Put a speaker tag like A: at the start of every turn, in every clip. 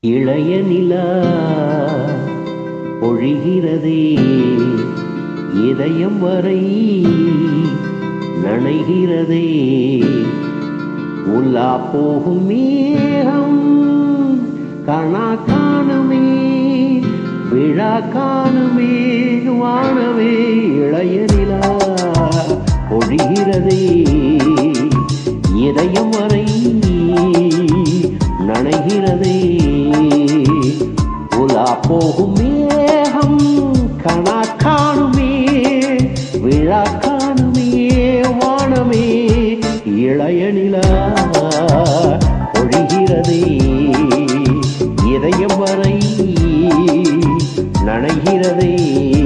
A: இளைய நிலா பொழிகிறதே இதயம் வரை நனைகிறதே உலா போகும் மேகம் கணா காணுமே விழா காணுமே வானமே இளைய நிலா பொழிகிறதே இதயம் வரை நனைகிறதே உலா போகும் மேகம் கணா காணுமே விழா காணுமே வானமே இளைய நிலா பொழிகிறதே இதயம் வரை நனைகிறதே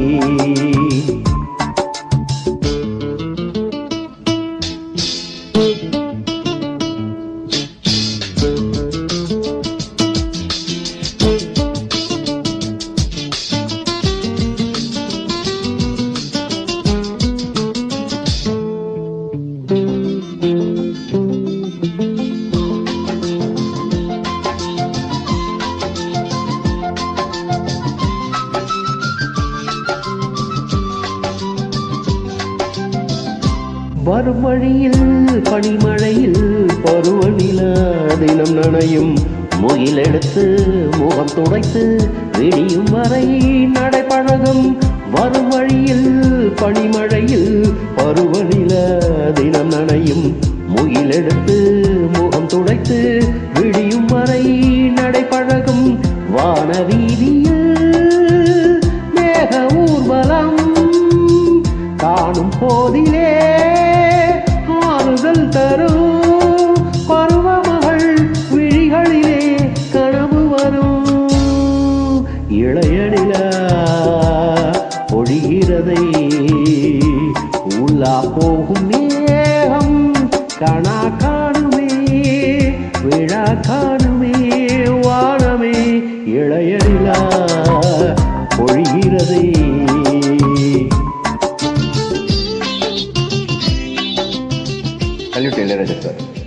A: வரும் வழியில் பனிமழையில் பருவநில தினம் நனையும் முகிலெடுத்து முகம் துடைத்து விடியும் வரை நடைபழகும் வரும் வழியில் பனிமழையில் பருவநில தினம் நனையும் முகிலெடுத்து முகம் துடைத்து விடியும் வரை நடைபழகும் வானவீதியில் மேக ஊர்வலம் காணும் போதிலே ஆறுதல் தரும் பருவமகள் விழிகளிலே கனவு வரும் இளைய நிலா பொழிகிறதை உள்ளா போகும் மேகம் கணா காணுமே விழா காணுமே வானமே இளைய நிலா பொழிகிறதே
B: சல்யூட் இளையராஜா சார்